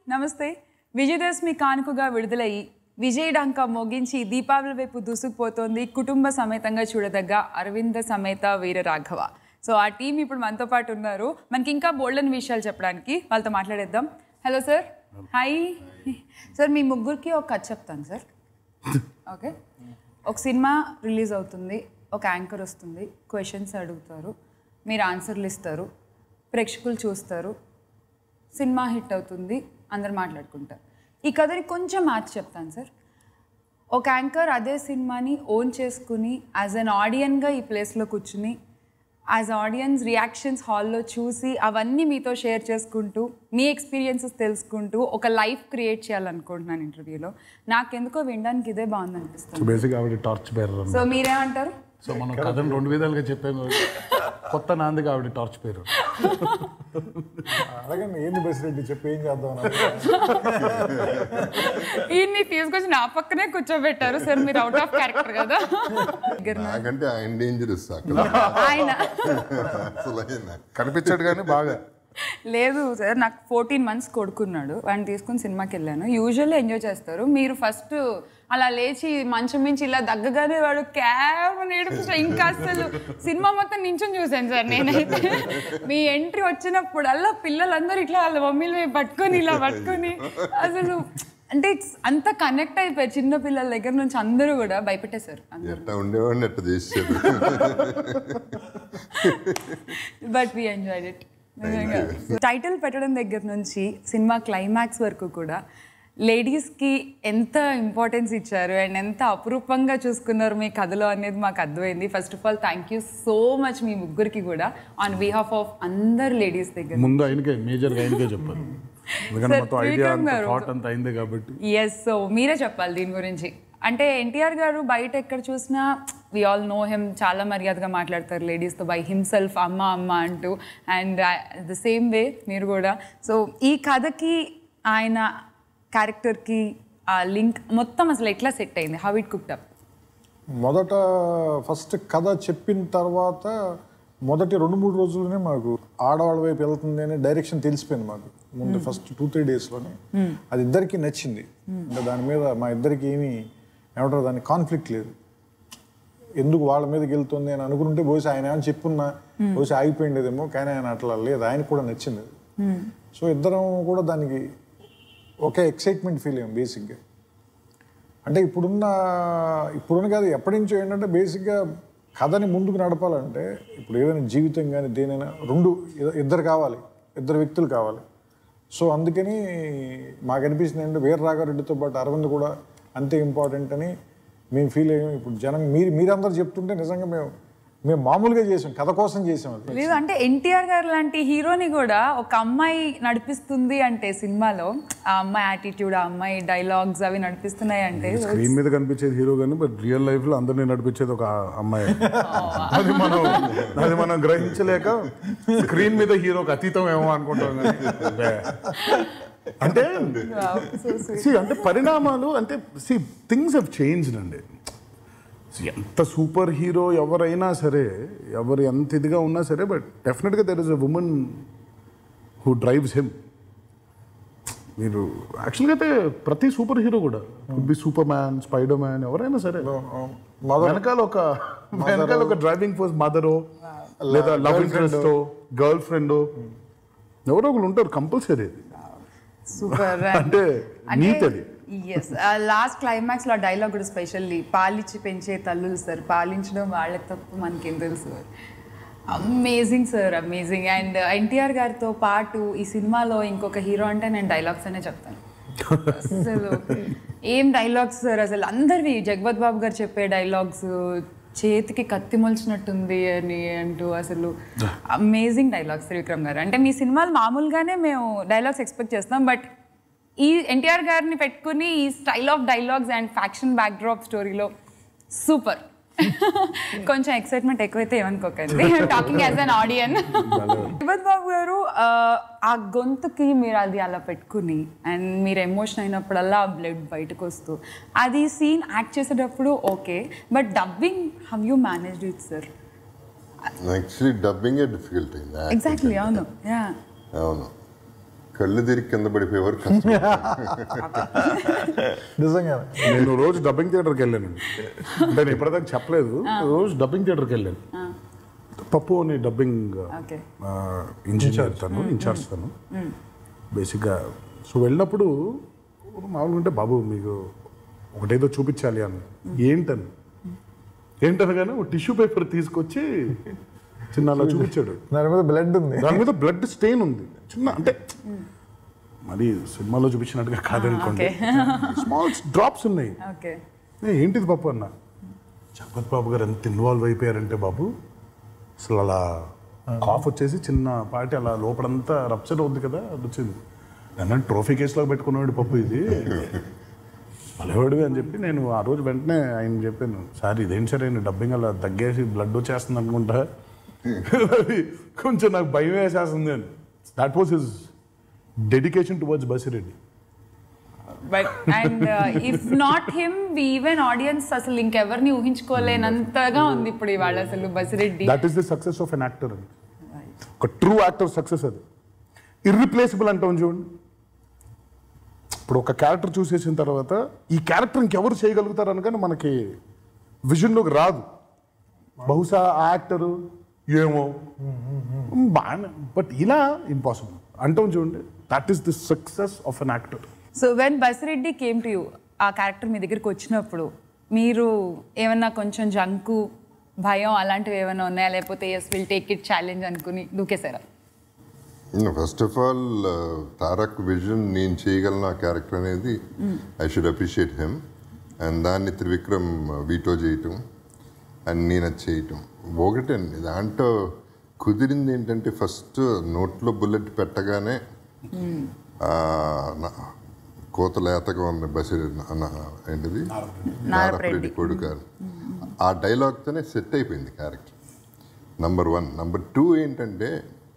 నమస్తే విజయదశమి కానుకగా విడుదలయ్యి విజయ్ డంక మోగించి దీపావళి వైపు దూసుకుపోతోంది కుటుంబ సమేతంగా చూడదగ్గ అరవింద సమేత వీర రాఘవ సో ఆ టీం ఇప్పుడు మనతో పాటు ఉన్నారు మనకి ఇంకా బోల్డెన్ విషయాలు చెప్పడానికి వాళ్ళతో మాట్లాడేద్దాం హలో సార్ హాయ్ సార్ మీ ముగ్గురికి ఒక కథ చెప్తాను సార్ ఓకే ఒక సినిమా రిలీజ్ అవుతుంది ఒక యాంకర్ వస్తుంది క్వశ్చన్స్ అడుగుతారు మీరు ఆన్సర్లు ఇస్తారు ప్రేక్షకులు చూస్తారు సినిమా హిట్ అవుతుంది అందరు మాట్లాడుకుంటారు ఈ కథని కొంచెం మార్చి చెప్తాను సార్ ఒక యాంకర్ అదే సినిమాని ఓన్ చేసుకుని యాజ్ అన్ ఆడియన్గా ఈ ప్లేస్లో కూర్చుని యాజ్ ఆడియన్స్ రియాక్షన్స్ హాల్లో చూసి అవన్నీ మీతో షేర్ చేసుకుంటూ మీ ఎక్స్పీరియన్సెస్ తెలుసుకుంటూ ఒక లైఫ్ క్రియేట్ చేయాలనుకుంటున్నాను ఇంటర్వ్యూలో నాకెందుకో వినడానికి ఇదే బాగుంది అనిపిస్తుంది సో బేసిక్ ఆవిడ టార్చ్ బేరర్ సో మీరేమంటారు సో మనం కథను రెండు విధాలుగా చెప్పాము కొత్త నాందిగా ఆవిడ టార్చ్ పేరు అలాగని ఏంది బసిరెడ్డి చెప్పి ఏం చేద్దాం అని ఈయన్ని తీసుకొచ్చి నా పక్కనే కూర్చోబెట్టారు సార్ మీరు అవుట్ ఆఫ్ క్యారెక్టర్ కదా నాకంటే ఆయన డేంజరస్ అక్కడ ఆయన అసలు ఆయన కనిపించాడు కానీ బాగా లేదు సార్ నాకు ఫోర్టీన్ మంత్స్ కొడుకున్నాడు వాడిని తీసుకుని సినిమాకి వెళ్ళాను యూజువల్లీ ఎంజాయ్ చేస్తారు మీరు ఫస్ట్ అలా లేచి మంచం మించి ఇలా దగ్గగానే వాడు క్యాబ్ నేర్పించా ఇంకా అసలు సినిమా మొత్తం నించుని చూశాను సార్ నేనైతే మీ ఎంట్రీ వచ్చినప్పుడల్లా పిల్లలందరూ ఇట్లా వాళ్ళ మమ్మీలు పట్టుకొని ఇలా పట్టుకొని అసలు అంటే it's అంత కనెక్ట్ అయిపోయారు చిన్న పిల్లల దగ్గర నుంచి అందరూ కూడా భయపెట్టేశారు ఎట్లా ఉండేవాడిని ఎట్లా చేసాడు but we enjoyed it title పెట్టడం దగ్గర నుంచి సినిమా క్లైమాక్స్ వరకు కూడా లేడీస్కి ఎంత ఇంపార్టెన్స్ ఇచ్చారు అండ్ ఎంత అపురూపంగా చూసుకున్నారు మీ కథలో అనేది మాకు అర్థమైంది first of all thank you so much మీ ముగ్గురికి కూడా ఆన్ బిహాఫ్ ఆఫ్ అందరు లేడీస్ దగ్గర ముందు ఆయనకే మేజర్గా ఆయనకే చెప్పారు ఎందుకంటే Sir, మొత్తం ఐడియా త్రివిక్రమ్ అంతా గారు. థాట్ అంతా అయింది కాబట్టి ఎస్ సో మీరే చెప్పాలి దీని గురించి అంటే ఎన్టీఆర్ గారు బయట ఎక్కడ చూసినా వి ఆల్ నో హిమ్ చాలా మర్యాదగా మాట్లాడతారు లేడీస్తో బై హిమ్సెల్ఫ్ అమ్మ అమ్మ అంటూ అండ్ ద సేమ్ వే మీరు కూడా సో ఈ కథకి ఆయన క్యారెక్టర్కి ఆ లింక్ మొత్తం అసలు ఎట్లా సెట్ అయింది హౌ ఇట్ కుక్డ్ అప్ మొదట ఫస్ట్ కథ చెప్పిన తర్వాత మొదటి రెండు మూడు రోజుల్లోనే మాకు ఆడవాళ్ళ వైపు వెళ్తుంది అనే డైరెక్షన్ తెలిసిపోయింది మాకు ముందు ఫస్ట్ టూ త్రీ డేస్లోనే అది ఇద్దరికి నచ్చింది ఇంకా దాని మీద మా ఇద్దరికి ఏమీ ఏమంటారు దాని కాన్ఫ్లిక్ట్ లేదు ఎందుకు వాళ్ళ మీదకి వెళ్తుంది అని అనుకుంటే బహుశా ఆయన ఏమైనా చెప్పున్నా బహుశా ఆగిపోయిండేదేమో కానీ ఆయన అట్లా లేదు ఆయన కూడా నచ్చింది అది సో ఇద్దరం కూడా దానికి ఒకే ఎక్సైట్మెంట్ ఫీల్ అయ్యాం బేసిక్గా అంటే ఇప్పుడున్న ఇప్పుడున్న కాదు ఎప్పటి నుంచో ఏంటంటే బేసిక్గా కథని ముందుకు నడపాలంటే ఇప్పుడు ఏదైనా జీవితం కానీ దేనైనా రెండు ఇ- ఇద్దరు కావాలి ఇద్దరు వ్యక్తులు కావాలి సో అందుకని మాకు అనిపిస్తుంది ఏంటంటే వీర రాఘారెడ్డితో పాటు అరవింద్ కూడా అంతే ఇంపార్టెంట్ అని మేము ఫీల్ అయ్యాం ఇప్పుడు జనం మీరు మీరందరూ చెప్తుంటే నిజంగా మేము మేము మామూలుగా చేసాం కథ కోసం చేసాం అది లేదు అంటే ఎన్టీఆర్ గారు లాంటి హీరోని కూడా ఒక అమ్మాయి నడిపిస్తుంది అంటే సినిమాలో ఆ అమ్మాయి యాటిట్యూడ్ ఆ అమ్మాయి డైలాగ్స్ అవి నడిపిస్తున్నాయి అంటే స్క్రీన్ మీద కనిపించేది హీరో కానీ బట్ రియల్ లైఫ్ లో అందరినీ నడిపించేది ఒక అమ్మాయి అది మనం అది మనం గ్రహించలేక స్క్రీన్ మీద హీరోకి అతీతం ఏమో అనుకుంటాం కానీ బే. అంటే see, అంటే పరిణామాలు అంటే సి థింగ్స్ హెవ్ చేంజ్డ్ అండి See, ఎంత సూపర్ హీరో ఎవరైనా సరే ఎవరు ఎంత ఇదిగా ఉన్నా సరే బట్ డెఫినెట్గా there is a woman who drives him మీరు యాక్చువల్గా అయితే ప్రతి సూపర్ హీరో కూడా be superman spiderman ఎవరైనా సరే మదర్ వెనకాల ఒక వెనకాల ఒక డ్రైవింగ్ ఫోర్స్ మదరో లేదా లవ్ ఇంట్రెస్ట్ గర్ల్ ఫ్రెండ్ ఎవరో ఒకరు ఉంటారు కంపల్సరీ సూపర్ అంటే నీట్ అది ఎస్ లాస్ట్ క్లైమాక్స్ లో డైలాగ్ కూడా స్పెషల్లీ పాలిచ్చి పెంచే తల్లులు సార్ పాలించడం వాళ్ళ తప్పు మనకేం తెలుసు amazing sir amazing and NTR గారితో పాటు ఈ సినిమాలో ఇంకొక హీరో అంటే నేను డైలాగ్స్ అనే చెప్తాను అసలు ఏం డైలాగ్స్ సార్ అసలు అందరివి జగపత్ బాబు గారు చెప్పే డైలాగ్స్ చేతికి కత్తి మొలిచినట్టుంది అని అంటూ అసలు అమేజింగ్ డైలాగ్స్ త్రివిక్రమ్ గారు అంటే మీ సినిమాలు మామూలుగానే మేము డైలాగ్స్ ఎక్స్పెక్ట్ చేస్తాం బట్ ఈ ఎన్టీఆర్ గారిని పెట్టుకుని ఈ style of dialogues and faction backdrop స్టోరీలో సూపర్ కొంచెం ఎక్సైట్మెంట్ ఎక్కువైతే ఏమనుకోకండి టాకింగ్ యాజ్ అన్ ఆడియన్ విభత్ బాబు గారు ఆ, ఆ గొంతుకి మీరు అది అలా పెట్టుకుని అండ్ మీరు ఎమోషన్ అయినప్పుడల్లా ఆ బ్లడ్ బయటకు వస్తూ అది సీన్ యాక్ట్ చేసేటప్పుడు okay but dubbing have you managed it sir actually డబ్బింగే డిఫికల్ట్ అయింది ఎగ్జాక్ట్లీ అవును యా అవును కళ్ళు తిరిగి కింద పడిపోయేవారు కష్టం నిజంగా నేను రోజు డబ్బింగ్ థియేటర్కి వెళ్ళాను అంటే నేను ఇప్పటిదాకా చెప్పలేదు రోజు డబ్బింగ్ థియేటర్కి వెళ్ళాను పప్పు అని డబ్బింగ్ ఓకే ఇంజనీర్ తను ఇన్ఛార్జ్ తను బేసిక్గా సో వెళ్ళినప్పుడు మామూలుగా ఉంటే బాబు మీకు ఒకటేదో చూపించాలి అని ఏంటని ఏంటనగానే ఒక టిష్యూ పేపర్ తీసుకొచ్చి చిన్న అలా చూపించాడు దాని మీద బ్లడ్ ఉంది దాని మీద బ్లడ్ స్టెయిన్ ఉంది చిన్న అంటే మరి సినిమాలో చూపించినట్టుగా కాదనుకోండి స్మాల్ డ్రాప్స్ ఉన్నాయి ఓకే ఏ, ఏంటిది బాబు అన్న జగపత్ బాబు గారు ఎంత ఇన్వాల్వ్ అయిపోయారంటే బాబు అసలు అలా కాఫ్ వచ్చేసి చిన్న పాటి అలా లోపలంతా రప్చర్ అవుద్ది కదా అది వచ్చింది నన్ను ట్రోఫీ కేసులో పెట్టుకున్నాడు పప్పు ఇది భలేవాడివి అని చెప్పి నేను ఆ రోజు వెంటనే ఆయన చెప్పాను సార్ ఇదేంటి సార్ ఆయన డబ్బింగ్ అలా తగ్గేసి బ్లడ్ వచ్చేస్తుంది అనుకుంటా అది కొంచెం నాకు భయం వేసేస్తుంది అని that was his dedication towards Basireddy but and if not him even audience అసలు ఇంకెవరిని ఊహించుకోలేనంతగా ఉంది ఇప్పుడు ఇవాళ అసలు Basireddy that is the success of an actor అని ఒక ట్రూ యాక్టర్ సక్సెస్ అది ఇర్రిప్లేసిబుల్ అంటాం చూడండి ఇప్పుడు ఒక క్యారెక్టర్ చూసేసిన తర్వాత ఈ క్యారెక్టర్ ఇంకెవరు చేయగలుగుతారు అనగానే మనకి విజన్లోకి రాదు బహుశా ఆ యాక్టరు ఏమో బాగానే బట్ ఇలా ఇంపాసిబుల్ అంటాం చూడండి that is the success of an actor so when Basireddy came to you ఆ క్యారెక్టర్ మీ దగ్గరికి వచ్చినప్పుడు మీరు ఏమన్నా కొంచెం జంకు భయం అలాంటివి ఏమైనా ఉన్నాయా లేకపోతే yes will take it challenge అనుకుని దూకేశారా first of all Tarak vision నేను చేయగలను ఆ క్యారెక్టర్ అనేది I should appreciate him and దాన్ని త్రివిక్రమ్ వీటో చేయటం అండ్ నేను అది చేయటం ఒకటే దాంట్లో కుదిరింది ఏంటంటే ఫస్ట్ నోట్లో బుల్లెట్ పెట్టగానే ఆ, నా- కోత లేతగా ఉంది బసిరి నా- ఏంటిది నారపరెడ్డి కొడుకు ఆ డైలాగ్తోనే సెట్ అయిపోయింది character number one number two ఏంటంటే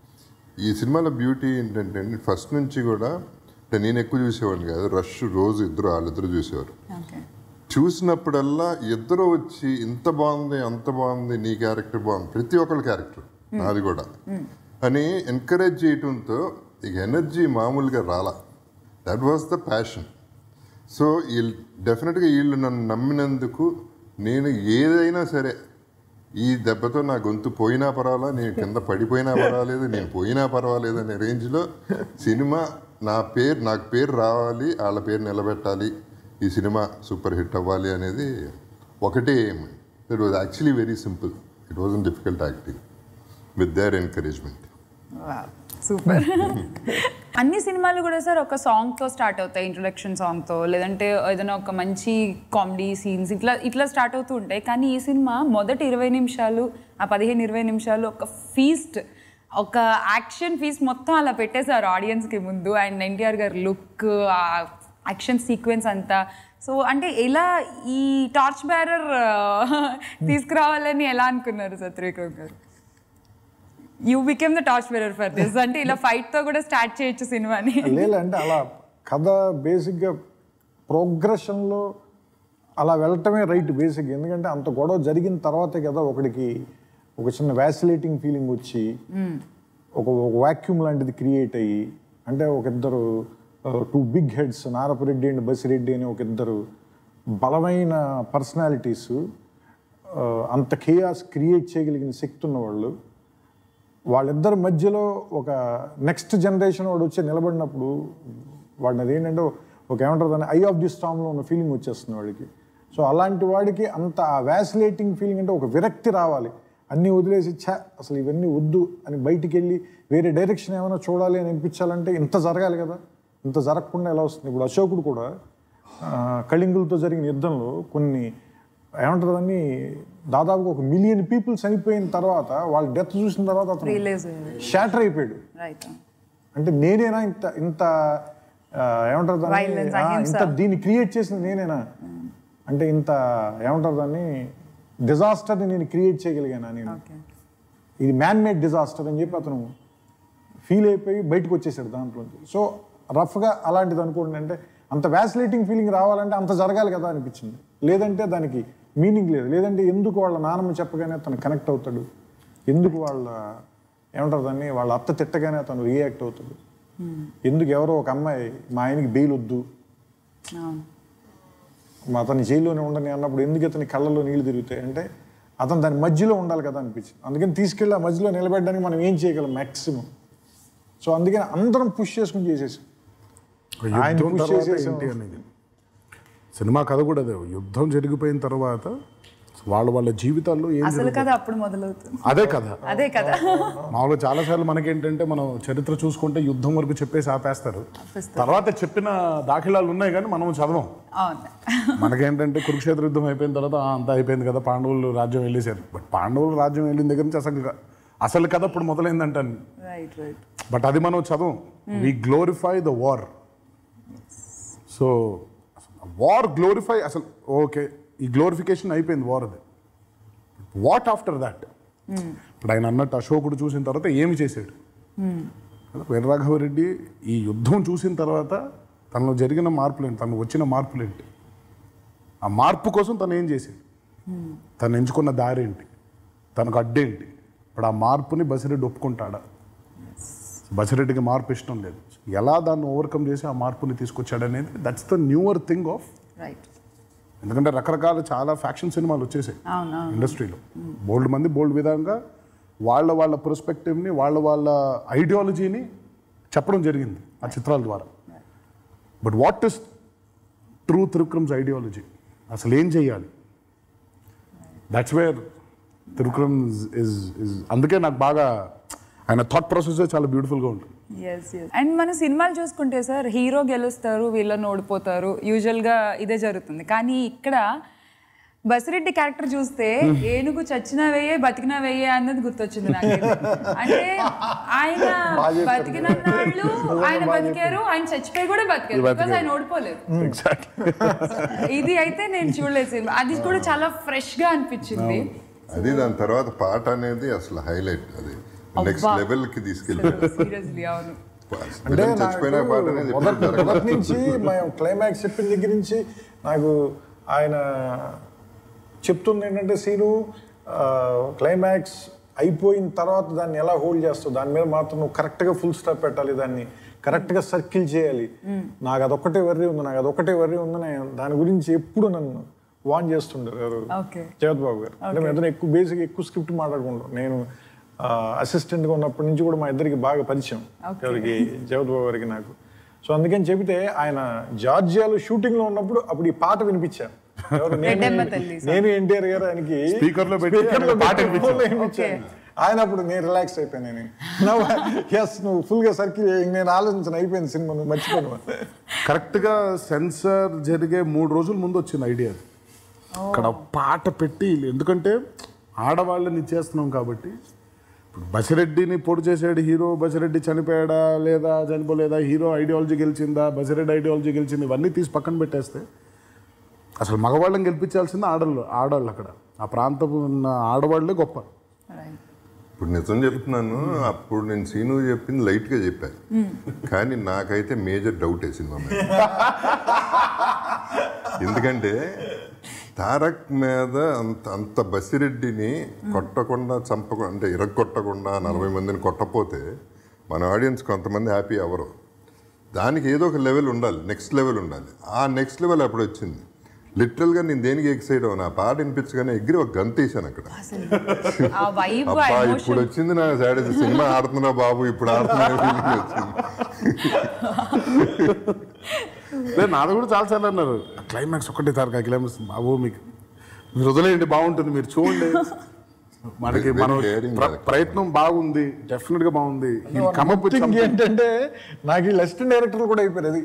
ఈ సినిమాలో బ్యూటీ ఏంటంటే ఫస్ట్ నుంచి కూడా అంటే నేను ఎక్కువ చూసేవాడిని కాదు రష్ రోజు ఇద్దరు వాళ్ళిద్దరు చూసేవారు ఓకే చూసినప్పుడల్లా ఇద్దరు వచ్చి ఇంత బాగుంది అంత బాగుంది నీ క్యారెక్టర్ బాగుంది ప్రతి ఒక్కళ్ళ క్యారెక్టర్ నాది కూడా అని ఎంకరేజ్ చేయటంతో ఇక ఎనర్జీ మామూలుగా రాలా that was the passion so వీళ్ళు డెఫినెట్గా వీళ్ళు నన్ను నమ్మినందుకు నేను ఏదైనా సరే ఈ దెబ్బతో నా గొంతు పోయినా పర్వాలా నేను కింద పడిపోయినా పర్వాలేదు నేను పోయినా పర్వాలేదు అనే రేంజ్లో సినిమా నా పేరు నాకు పేరు రావాలి వాళ్ళ పేరు నిలబెట్టాలి ఈ సినిమా సూపర్ హిట్ అవ్వాలి అనేది ఒకటే aim it was actually very simple it was difficult acting with their encouragement super అన్ని సినిమాలు కూడా సార్ ఒక సాంగ్ తో స్టార్ట్ అవుతాయి ఇంట్రొడక్షన్ సాంగ్ తో లేదంటే ఏదైనా ఒక మంచి కామెడీ సీన్స్ ఇట్లా ఇట్లా స్టార్ట్ అవుతూ ఉంటాయి కానీ ఈ సినిమా మొదటి ఇరవై నిమిషాలు ఆ పదిహేను ఇరవై నిమిషాలు ఒక ఫీస్ట్ ఒక యాక్షన్ ఫీస్ట్ మొత్తం అలా పెట్టేశారు audience కి ముందు అండ్ ఎన్టీఆర్ గారి లుక్ ఆ యాక్షన్ సీక్వెన్స్ అంతా సో అంటే ఎలా ఈ టార్చ్ బ్యారర్ తీసుకురావాలని ఎలా అనుకున్నారు సార్ త్రివిక్రమ్ గారు you became the torch bearer for this అంటే ఇలా ఫైట్ తో కూడా స్టార్ట్ చేయొచ్చు సినిమాని లేదంటే అలా కథ బేసిక్గా ప్రోగ్రెషన్లో అలా వెళ్ళటమే రైట్ బేసిక్ ఎందుకంటే అంత గొడవ జరిగిన తర్వాతే కదా ఒకడికి ఒక చిన్న వ్యాసిలేటింగ్ ఫీలింగ్ వచ్చి ఒక వాక్యూమ్ లాంటిది క్రియేట్ అయ్యి అంటే ఒక ఇద్దరు two big heads Narapareddy and Basireddy అని ఒక ఇద్దరు బలమైన పర్సనాలిటీస్ అంత కేయాస్ క్రియేట్ చేయగలిగిన శక్తి ఉన్నవాళ్ళు వాళ్ళిద్దరి మధ్యలో ఒక నెక్స్ట్ జనరేషన్ వాడు వచ్చి నిలబడినప్పుడు వాడిని అదేంటంటే ఒక ఏమంటారు దాన్ని ఐ ఆఫ్ ది స్టామ్లో ఉన్న ఫీలింగ్ వచ్చేస్తుంది వాడికి సో అలాంటి వాడికి అంత వ్యాసిలేటింగ్ ఫీలింగ్ అంటే ఒక విరక్తి రావాలి అన్నీ వదిలేసి ఛా అసలు ఇవన్నీ వద్దు అని బయటికి వెళ్ళి వేరే డైరెక్షన్ ఏమైనా చూడాలి అని అనిపించాలంటే ఇంత జరగాలి కదా ఇంత జరగకుండా ఎలా వస్తుంది ఇప్పుడు అశోకుడు కూడా ఆ, కళింగులతో జరిగిన యుద్ధంలో కొన్ని ఏమంటారు దాన్ని దాదాపుగా ఒక మిలియన్ పీపుల్ చనిపోయిన తర్వాత వాళ్ళ డెత్ చూసిన తర్వాత అతను రిలీజ్ షాటర్ అయిపోయాడు రైట్ అంటే నేనేనా ఇంత ఇంత ఆ, ఏమంటారు దాన్ని Violence, ఆ, అహింస. ఇంత దీన్ని క్రియేట్ చేసింది నేనేనా అంటే ఇంత ఏమంటారు దాన్ని డిజాస్టర్ని నేను క్రియేట్ చేయగలిగానా నేను ఓకే ఇది మ్యాన్ మేడ్ డిజాస్టర్ అని చెప్పి అతను ఫీల్ అయిపోయి బయటకు వచ్చేసాడు దాంట్లోంచి సో రఫ్గా అలాంటిది అనుకోండి అంటే అంత వ్యాసిలేటింగ్ ఫీలింగ్ రావాలంటే అంత జరగాలి కదా అనిపించింది లేదంటే దానికి మీనింగ్ లేదు లేదంటే ఎందుకు వాళ్ళ నాన్నమ్మ చెప్పగానే తను కనెక్ట్ అవుతాడు ఎందుకు వాళ్ళ ఏమంటారు దాన్ని వాళ్ళ అత్త తిట్టగానే తను రియాక్ట్ అవుతాడు ఎందుకు ఎవరో ఒక అమ్మాయి మా ఆయనకి బెయిల్ వద్దు అవును మా అతని జైల్లోనే ఉండని అన్నప్పుడు ఎందుకు అతని కళ్ళలో నీళ్లు తిరుగుతాయి అంటే అతను దాని మధ్యలో ఉండాలి కదా అనిపించింది అందుకని తీసుకెళ్ళి ఆ మధ్యలో నిలబెట్టడానికి మనం ఏం చేయగలం మ్యాక్సిమం సో అందుకని అందరం పుష్ చేసుకుని చేసేసాం ఆయన యుద్ధం push తర్వాత చేసేసాం. ఏంటి అనేది సినిమా కథ కూడా అదే యుద్ధం జరిగిపోయిన తర్వాత వాళ్ళ వాళ్ళ జీవితాల్లో ఏం అసలు జరుగుతుంది? కథ అప్పుడు మొదలవుతుంది అదే కథ అదే కదా మామూలుగా చాలాసార్లు మనకేంటంటే మనం చరిత్ర చూసుకుంటే యుద్ధం వరకు చెప్పేసి ఆపేస్తారు ఆపేస్తారు. తర్వాత చెప్పిన దాఖలాలు ఉన్నాయి కానీ మనం చదవం అవును మనకేంటంటే కురుక్షేత్ర యుద్ధం అయిపోయిన తర్వాత "ఆ, అంతా అయిపోయింది కదా పాండవులు రాజ్యం వెళ్ళేశారు బట్ పాండవులు రాజ్యం వెళ్ళిన దగ్గర నుంచి అసలు అసలు కథ ఇప్పుడు మొదలైందంటాను రైట్ రైట్ బట్ అది మనం చదవం we glorify the war so war glorify అసలు ఓకే ఈ గ్లోరిఫికేషన్ అయిపోయింది వార్ అది వాట్ ఆఫ్టర్ దాట్ ఇప్పుడు ఆయన అన్నట్టు అశోకుడు చూసిన తర్వాత ఏమి చేశాడు కదా, వీరరాఘవరెడ్డి ఈ యుద్ధం చూసిన తర్వాత తనలో జరిగిన మార్పులేంటి తనకు వచ్చిన మార్పులేంటి ఆ మార్పు కోసం తను ఏం చేశాడు తను ఎంచుకున్న దారి ఏంటి తనకు అడ్డేంటి ఇప్పుడు ఆ మార్పుని బసిరెడ్డి ఒప్పుకుంటాడా బసిరెడ్డికి మార్పు ఇష్టం లేదు ఎలా దాన్ని ఓవర్కమ్ చేసి ఆ మార్పుని తీసుకొచ్చాడు అనేది that's the newer thing of right ఎందుకంటే రకరకాల చాలా ఫ్యాక్షన్ సినిమాలు వచ్చేసాయి అవును అవును ఇండస్ట్రీలో బోల్డ్ మంది బోల్డ్ విధంగా వాళ్ళ వాళ్ళ పర్స్పెక్టివ్ని వాళ్ళ వాళ్ళ ఐడియాలజీని చెప్పడం జరిగింది ఆ చిత్రాల ద్వారా but what is true Trivikram's ideology అసలు ఏం చెయ్యాలి that's where Trivikram is is అందుకే నాకు బాగా ఆయన థాట్ ప్రాసెస్ చాలా బ్యూటిఫుల్గా ఉంటుంది ఎస్ ఎస్ అండ్ మన సినిమాలు చూసుకుంటే సార్ హీరో గెలుస్తారు వీళ్ళని ఓడిపోతారు యూజువల్గా ఇదే జరుగుతుంది కానీ ఇక్కడ బసిరెడ్డి క్యారెక్టర్ చూస్తే ఏనుగు చచ్చినా వేయే బతికినా వేయే అన్నది గుర్తొచ్చింది నాకు అంటే ఆయన బతికిన నాళ్ళు ఆయన బతికారు ఆయన చచ్చిపోయి కూడా బతికారు బికాజ్ ఆయన ఓడిపోలేదు ఇది అయితే నేను చూడలేదు సినిమా అది కూడా చాలా ఫ్రెష్ గా అనిపించింది అది దాని తర్వాత పాట అనేది అసలు హైలైట్ అది నెక్స్ట్ అబ్బా. లెవెల్ కి తీసుకెళ్ళిపోయారు సీరియస్లీ అవును అంటే విలన్ చచ్చిపోయిన నాకు పాట అనేది ఎప్పుడు మొదటి జరగదు. మొదటి నుంచి మేము క్లైమాక్స్ చెప్పిన దగ్గర నుంచి నాకు ఆయన చెప్తుంది ఏంటంటే సీను క్లైమాక్స్ అయిపోయిన తర్వాత దాన్ని ఎలా హోల్డ్ చేస్తావు దాని మీద మాత్రం నువ్వు కరెక్ట్గా ఫుల్ స్టాప్ పెట్టాలి దాన్ని కరెక్ట్గా సర్కిల్ చేయాలి నాకు అదొక్కటే వర్రీ ఉంది నాకు అదొక్కటే వర్రీ ఉందని దాని గురించి ఎప్పుడు నన్ను వాన్ చేస్తుండారు ఎవరు ఓకే జగత్ బాబు గారు అంటే మేము ఇద్దరం ఎక్కువ బేసిక్ ఎక్కువ స్క్రిప్ట్ మాట్లాడుకుంటాం నేను అసిస్టెంట్గా ఉన్నప్పటి నుంచి కూడా మా ఇద్దరికి బాగా పరిచయం Okay. ఎవరికి జగత్ బాబు గారికి నాకు సో అందుకని చెబితే ఆయన జార్జియాలో షూటింగ్ లో ఉన్నప్పుడు అప్పుడు ఈ పాట వినిపించాను ఎవరు? నేను- రెడ్డమ్మ తల్లి song. నేను ఎన్టీఆర్ గారు ఆయనకి Speaker లో పెట్టి speaker లో పాట పెట్టి వినిపించాను. phone లో వినిపించాను. ఆయన అప్పుడు నేను రిలాక్స్ అయిపోయాను నేను ఎస్ నువ్వు ఫుల్ గా సర్కిల్ నేను ఆలోచించిన అయిపోయింది సినిమా నువ్వు మర్చిపోను కరెక్ట్గా సెన్సర్ జరిగే మూడు రోజుల ముందు వచ్చింది ఐడియా అక్కడ పాట పెట్టి ఎందుకంటే ఆడవాళ్ళని ఇచ్చేస్తున్నాం కాబట్టి ఇప్పుడు బసిరెడ్డిని పొడి చేసాడు హీరో బసిరెడ్డి చనిపోయాడా లేదా చనిపోలేదా హీరో ఐడియాలజీ గెలిచిందా బసిరెడ్డి ఐడియాలజీ గెలిచింది ఇవన్నీ తీసి పక్కన పెట్టేస్తే అసలు మగవాళ్ళని గెలిపించాల్సింది ఆడళ్ళు ఆడవాళ్ళు అక్కడ ఆ ప్రాంతం ఉన్న ఆడవాళ్ళే గొప్ప రైట్ ఇప్పుడు నిజం చెప్తున్నాను అప్పుడు నేను సీను చెప్పింది లైట్ గా చెప్పాను కానీ నాకైతే మేజర్ డౌట్ సినిమా మీద ఎందుకంటే తారక్ మీద అంత అంత బసిరెడ్డిని కొట్టకుండా చంపకుండా అంటే ఇరగొట్టకుండా నలభై మందిని కొట్టపోతే మన ఆడియన్స్ కొంతమంది హ్యాపీ అవ్వరు దానికి ఏదో ఒక లెవెల్ ఉండాలి నెక్స్ట్ లెవెల్ ఉండాలి ఆ నెక్స్ట్ లెవెల్ అప్పుడు వచ్చింది లిటరల్గా నేను దేనికి ఎక్సైడ్ అవును ఆ పాట వినిపించగానే ఎగిరి ఒక గంత వేసాను అక్కడ ఆ వైబ్ అబ్బా ఇప్పుడు ఎమోషన్ వచ్చింది నా సైడ్ సినిమా ఆడుతున్నా బాబు ఇప్పుడు ఆడుతున్నా feeling వచ్చింది లేదు నాది కూడా చాలాసార్లు అన్నారు క్లైమాక్స్ ఒకటే తారక క్లైమాక్స్ బాబు మీకు మీరు వదిలేయండి బాగుంటుంది మీరు చూడండి మనకి Very మనం daring ప్ర- character. ప్రయత్నం బాగుంది డెఫినెట్ గా బాగుంది కమప్ థింగ్ ఏంటంటే నాకు ఈ అసిస్టెంట్ డైరెక్టర్ కూడా అయిపోయారు అది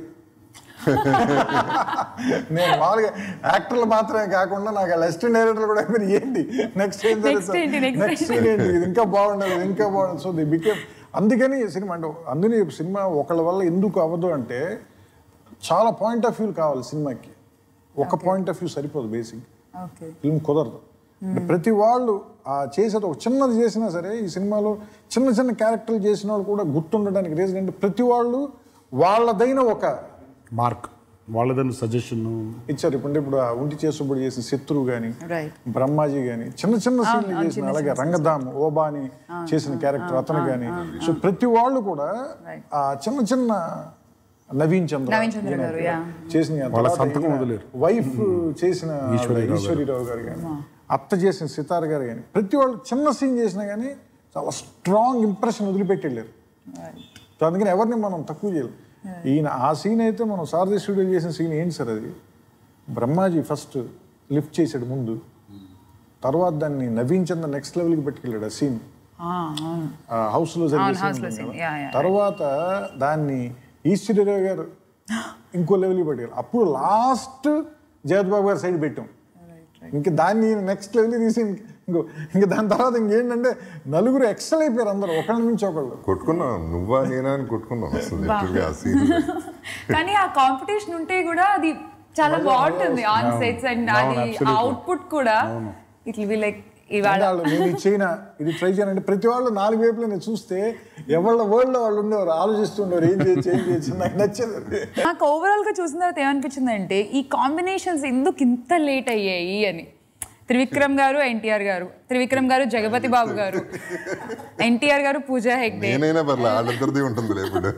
నేను మామూలుగా యాక్టర్లు మాత్రమే కాకుండా నాకు అసిస్టెంట్ డైరెక్టర్ కూడా అయిపోయారు ఏంటి నెక్స్ట్ ఏం Next ఏంటి, next నెక్స్ట్ ఏంటి ఇది ఇంకా బాగుండదు ఇది ఇంకా బాగుండదు సో ది బికేమ్ అందుకని సినిమా అంటే అందుకని సినిమా ఒకళ్ళ వల్ల ఎందుకు అవ్వదు అంటే చాలా పాయింట్ ఆఫ్ వ్యూ కావాలి సినిమాకి ఒక పాయింట్ ఆఫ్ వ్యూ సరిపోదు బేసిక్ ఓకే ఫిల్మ్ కుదరదు అంటే ప్రతి వాళ్ళు ఆ చేసేది ఒక చిన్నది చేసినా సరే ఈ సినిమాలో చిన్న చిన్న క్యారెక్టర్లు చేసిన వాళ్ళు కూడా గుర్తుండడానికి రీజన్ అంటే ప్రతి వాళ్ళు వాళ్ళదైన ఒక మార్క్ వాళ్ళదని సజెషన్ ఇచ్చారు ఇప్పుడు ఇప్పుడు ఆ ఉంటి చేసుబడి చేసిన శత్రువు కానీ రైట్ బ్రహ్మాజీ గాని చిన్న చిన్న సీన్లు చేసిన అలాగే రంగధామ్ ఓబాని చేసిన క్యారెక్టర్ అతను కానీ సో ప్రతి వాళ్ళు కూడా ఆ చిన్న చిన్న నవీన్ చంద్ర నవీన్ చంద్ర గారు, yeah. చేసిన వాళ్ళ సంతకం వదిలేరు. వైఫ్ చేసిన ఈశ్వరీరావు గారు కానీ అత్త చేసిన సితార్ గారు కానీ ప్రతి వాళ్ళు చిన్న సీన్ చేసినా కానీ చాలా స్ట్రాంగ్ ఇంప్రెషన్ వదిలిపెట్టి వెళ్ళారు సో అందుకని ఎవరిని మనం తక్కువ చేయలేం ఈయన ఆ సీన్ అయితే మనం సారథి స్టూడియో చేసిన సీన్ ఏంటి సార్ అది బ్రహ్మాజీ ఫస్ట్ లిఫ్ట్ చేశాడు ముందు తర్వాత దాన్ని నవీన్ చంద్ర నెక్స్ట్ లెవెల్కి పెట్టుకెళ్ళాడు ఆ సీన్ అవును హౌస్ లో జరిగే అవును, scene house లో ఉంది scene. కదా. Yeah, yeah, తర్వాత దాన్ని ఈశ్వరరావు గారు ఇంకో లెవెల్కి పెట్టారు అప్పుడు లాస్ట్ జగత్ బాబు గారి సైడ్ పెట్టాం ఇంకా దాన్ని నెక్స్ట్ లెవెల్ తీసి ఇంకో ఇంకా దాని తర్వాత ఇంకేంటంటే నలుగురు ఎక్సల్ అయిపోయారు అందరూ ఒకళ్ళ నుంచి ఒకళ్ళు కొట్టుకున్నాం నువ్వా నేనా అని కొట్టుకున్నాం అసలు literally ఆ సీన్ కానీ ఆ కాంపిటీషన్ ఉంటే కూడా అది చాలా బాగుంటుంది ఆన్ సెట్స్ అండ్ అవును, అది absolutely. అవుట్పుట్ కూడా ఇట్ విల్ బి లైక్ ఇవాళ అంటే వాళ్ళు నేను ఇది చేయనా ఇది ట్రై చేయనంటే ప్రతి వాళ్ళు నాలుగు వైపులు నేను చూస్తే ఎవళ్ళ వరల్డ్ లో వాళ్ళు ఉండేవారు ఆలోచిస్తుండేవారు ఏం చేయొచ్చు ఏం చేయొచ్చు నాకు నచ్చేది నాకు ఓవరాల్ గా చూసిన తర్వాత ఏమనిపించింది అంటే ఈ కాంబినేషన్స్ ఎందుకు ఇంత లేట్ అయ్యాయి అని త్రివిక్రమ్ గారు ఎన్టీఆర్ గారు త్రివిక్రమ్ గారు జగపతి బాబు గారు ఎన్టీఆర్ గారు పూజా హెగ్డే నేనైనా పర్లే వాళ్ళిద్దరిది ఉంటుంది ఇప్పుడు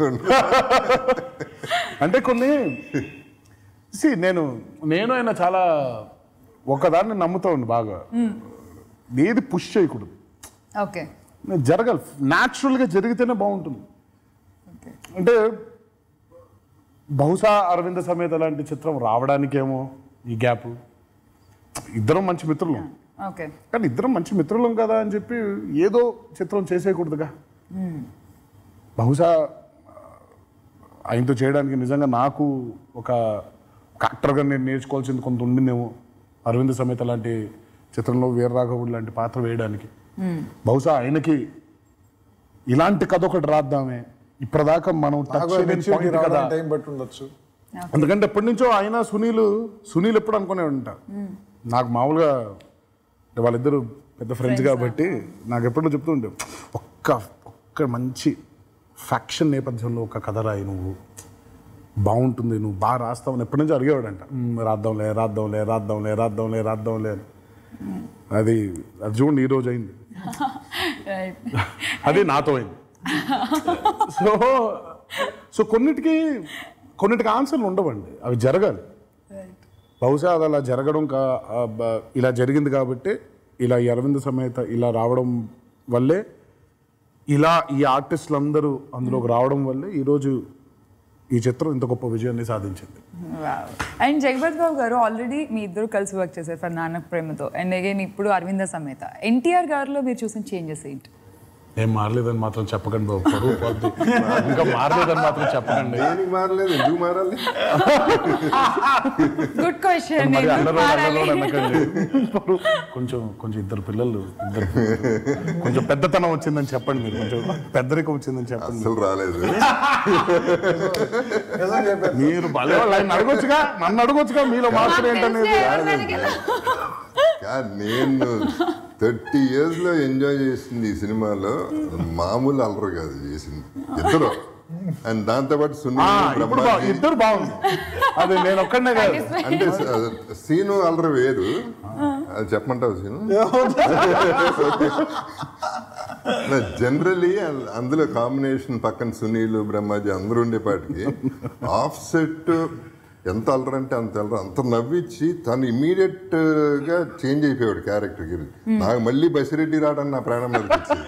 అంటే కొన్ని సి నేను నేను ఆయన చాలా ఒకదాన్ని నమ్ముతా ఉంది బాగా ఏది పుష్ చేయకూడదు ఓకే జరగాలి న్యాచురల్గా జరిగితేనే బాగుంటుంది అంటే బహుశా అరవింద సమేత లాంటి చిత్రం రావడానికేమో ఈ గ్యాప్ ఇద్దరం మంచి మిత్రులం ఓకే కానీ ఇద్దరం మంచి మిత్రులం కదా అని చెప్పి ఏదో చిత్రం చేసేయకూడదుగా బహుశా ఆయనతో చేయడానికి నిజంగా నాకు ఒక ఒక యాక్టర్గా నేను నేర్చుకోవాల్సింది కొంత ఉండిందేమో అరవింద్ సమేత లాంటి చిత్రంలో వీర రాఘవుడు లాంటి పాత్ర వేయడానికి బహుశా ఆయనకి ఇలాంటి కథ ఒకటి రాద్దామే ఇప్పటిదాకా మనం టచ్ చేయలేని point కదా టైం బట్టి ఉండొచ్చు ఎందుకంటే ఎప్పటి నుంచో ఆయన సునీల్ సునీల్ ఎప్పుడు అనుకునే ఉంటారు నాకు మామూలుగా అంటే వాళ్ళిద్దరు పెద్ద ఫ్రెండ్స్ కాబట్టి నాకు ఎప్పుడో చెప్తూ ఉండే ఒక్క ఒక్క మంచి ఫ్యాక్షన్ నేపథ్యంలో ఒక కథ రాయి నువ్వు బాగుంటుంది నువ్వు బాగా రాస్తావు అని ఎప్పటి నుంచో అడిగేవాడంట "మ్మ్, రాద్దాంలే రాద్దాంలే రాద్దాంలే రాద్దాంలే రాద్దాంలే అని అది అది చూడండి ఈ రోజు అయింది రైట్ అది నాతో అయింది సో సో కొన్నిటికి కొన్నిటికి ఆన్సర్లు ఉండవండి అవి జరగాలి బహుశా అది అలా జరగడం కా ఆ బ- ఇలా జరిగింది కాబట్టి ఇలా ఈ అరవింద్ సమేత ఇలా రావడం వల్లే ఇలా ఈ ఆర్టిస్టులు అందరూ అందులోకి రావడం వల్లే ఈరోజు ఈ చిత్రం ఇంత గొప్ప విజయాన్ని సాధించింది అండ్ జగపతి బాబు గారు ఆల్రెడీ మీ ఇద్దరు కలిసి వర్క్ చేశారు ఫర్ నాన్న ప్రేమతో అండ్ అగైన్ ఇప్పుడు అరవింద సమేత ఎన్టీఆర్ గారిలో మీరు చూసిన చేంజెస్ ఏంటి ఏం మారలేదని మాత్రం చెప్పకండి బాబు పరువు పోద్ది. ఇంకా మారలేదని మాత్రం చెప్పకండి దేనికి మారలేదు ఎందుకు మారాలి గుడ్ క్వశ్చన్ మరి అల్లరోడు అల్లరోడు అనకండి పరువు. కొంచెం కొంచెం ఇద్దరు పిల్లలు ఇద్దరు పిల్లలు. కొంచెం పెద్దతనం వచ్చిందని చెప్పండి మీరు కొంచెం పెద్దరికం వచ్చిందని చెప్పండి అసలు రాలేదు నిజం చెప్పారు మీరు భలే వాళ్ళు ఆయన అడగొచ్చుగా నన్ను అడగొచ్చుగా మీలో మార్పులు ఏంటనేది కాదు, నేను థర్టీ ఇయర్స్ లో ఎంజాయ్ చేసింది ఈ సినిమాలో మామూలు అల్లరు కాదు చేసింది ఇద్దరు అండ్ దాంతో పాటు ఆ, సునీల్ ఇప్పుడు బా- బ్రహ్మాజీ ఇద్దరు బాగుంది అది నేను ఒక్కడనే కాదు అంటే స- సీను అల్లరి వేరు అది చెప్పమంటావు సీను జనరలీ అందులో కాంబినేషన్ పక్కన సునీల్ బ్రహ్మాజీ అందరూ ఉండేపాటికి ఆఫ్ సెట్ ఎంత అల్లరి అంటే అంత అల్లరి అంత నవ్విచ్చి తను ఇమీడియట్ గా చేంజ్ అయిపోయాడు క్యారెక్టర్ కి నాకు మళ్ళీ బసిరెడ్డి రావడానికి నా ప్రాణం నడిపించింది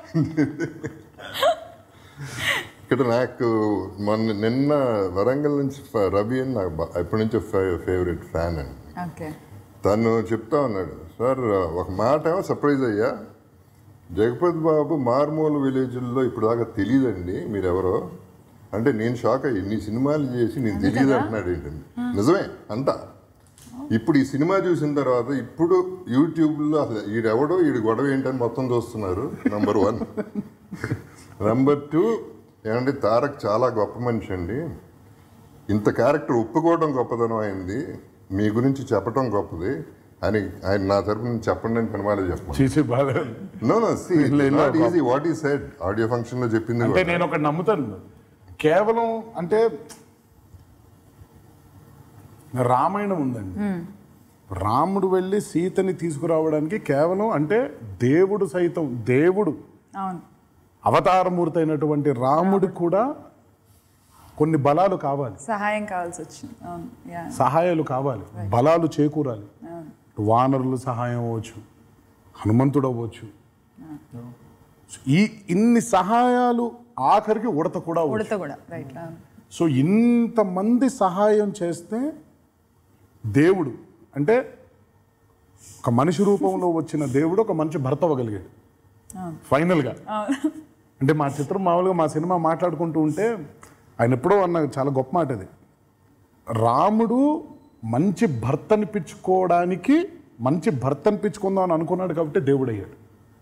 ఇక్కడ నాకు మొన్న నిన్న వరంగల్ నుంచి ఫ- రవి అని నాకు బా- ఎప్పటి నుంచో ఫేవరెట్ ఫ్యాన్ అండి ఓకే తను చెప్తా ఉన్నాడు సార్ ఒక మాట ఏమో సర్ప్రైజ్ అయ్యా జగపతి బాబు మార్మూల విలేజ్లో ఇప్పుడు దాకా తెలియదండి మీరెవరో అంటే నేను షాక్ అయ్యి ఇన్ని సినిమాలు చేసి నేను తెలియదు అంటున్నాడు ఏంటండి నిజమే అంట ఇప్పుడు ఈ సినిమా చూసిన తర్వాత ఇప్పుడు యూట్యూబ్లో అసలు ఈడెవడో ఈడు గొడవ ఏంటని మొత్తం చూస్తున్నారు నంబర్ వన్ నంబర్ టూ ఏమంటే తారక్ చాలా గొప్ప మనిషి అండి ఇంత క్యారెక్టర్ ఒప్పుకోవడం గొప్పదనం అయింది మీ గురించి చెప్పడం గొప్పది అని ఆయన నా తరపు నుంచి చెప్పండి అని పనిమాలే చెప్పండి చేసి బాగా నో నో సీ ಇಲ್ಲ, ಇಲ್ಲ, not easy what he said audio function లో చెప్పింది అంటే కూడా. నేను ఒకటి నమ్ముతాను కేవలం అంటే రామాయణం ఉందండి రాముడు వెళ్ళి సీతని తీసుకురావడానికి కేవలం అంటే దేవుడు సైతం దేవుడు అవును అవతారమూర్తి అయినటువంటి రాముడికి కూడా కొన్ని బలాలు కావాలి సహాయం కావాల్సి వచ్చింది అవును యా సహాయాలు కావాలి బలాలు చేకూరాలి వానరుల సహాయం అవ్వచ్చు హనుమంతుడు అవ్వచ్చు ఈ ఇన్ని సహాయాలు ఆఖరికి ఉడత కూడా అవ్వచ్చు ఉడత కూడా రైట్ అవును సో ఇంతమంది సహాయం చేస్తే దేవుడు అంటే ఒక మనిషి రూపంలో వచ్చిన దేవుడు ఒక మంచి భర్త అవ్వగలిగాడు ఫైనల్గా అవును అంటే మా చిత్రం మామూలుగా మా సినిమా మాట్లాడుకుంటూ ఉంటే ఆయన ఎప్పుడో అన్న చాలా గొప్ప మాట అది రాముడు మంచి భర్తని పిచ్చుకోవడానికి మంచి భర్తని పిచ్చుకుందాం అని అనుకున్నాడు కాబట్టి దేవుడు అయ్యాడు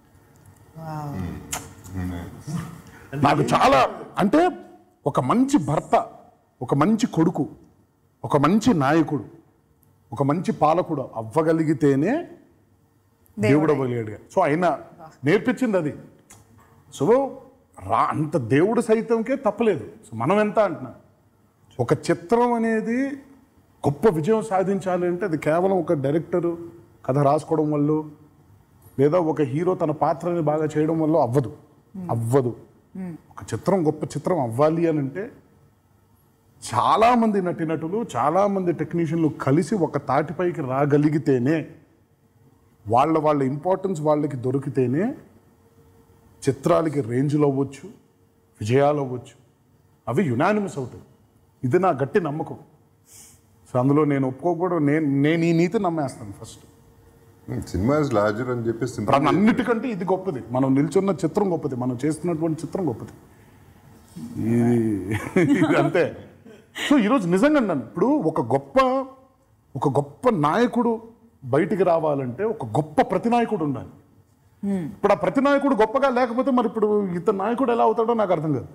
నాకు చాలా అంటే ఒక మంచి భర్త ఒక మంచి కొడుకు ఒక మంచి నాయకుడు ఒక మంచి పాలకుడు అవ్వగలిగితేనే దేవుడు అవ్వగలిగాడు సో ఆయన నేర్పించింది అది సో రా అంత దేవుడు సైతంకే తప్పలేదు సో మనం ఎంత అంటున్నా ఒక చిత్రం అనేది గొప్ప విజయం సాధించాలి అంటే అది కేవలం ఒక డైరెక్టరు కథ రాసుకోవడం వల్ల లేదా ఒక హీరో తన పాత్రని బాగా చేయడం వల్ల అవ్వదు అవ్వదు ఒక చిత్రం గొప్ప చిత్రం అవ్వాలి అని అంటే చాలామంది నటినటులు చాలామంది టెక్నీషియన్లు కలిసి ఒక తాటిపైకి రాగలిగితేనే వాళ్ళ వాళ్ళ ఇంపార్టెన్స్ వాళ్ళకి దొరికితేనే చిత్రాలకి రేంజ్లు అవ్వచ్చు విజయాలు అవ్వచ్చు అవి యునానిమస్ అవుతాయి ఇది నా గట్టి నమ్మకం సో అందులో నేను ఒప్పుకోకూడదు నేను నేను ఈ నీతి నమ్మేస్తాను ఫస్ట్ సినిమా ఇస్ లార్జర్ అని చెప్పేసి ఇప్పుడు అన్నిటికంటే ఇది గొప్పది మనం నిల్చున్న చిత్రం గొప్పది మనం చేస్తున్నటువంటి చిత్రం గొప్పది ఇది ఇది అంతే సో ఈరోజు నిజంగా నన్ను ఇప్పుడు ఒక గొప్ప ఒక గొప్ప నాయకుడు బయటికి రావాలంటే ఒక గొప్ప ప్రతినాయకుడు ఉండాలి ఇప్పుడు ఆ ప్రతినాయకుడు గొప్పగా లేకపోతే మరి ఇప్పుడు ఇతను నాయకుడు ఎలా అవుతాడో నాకు అర్థం కాదు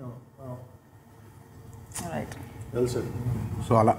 రైట్ తెలుసు సో అలా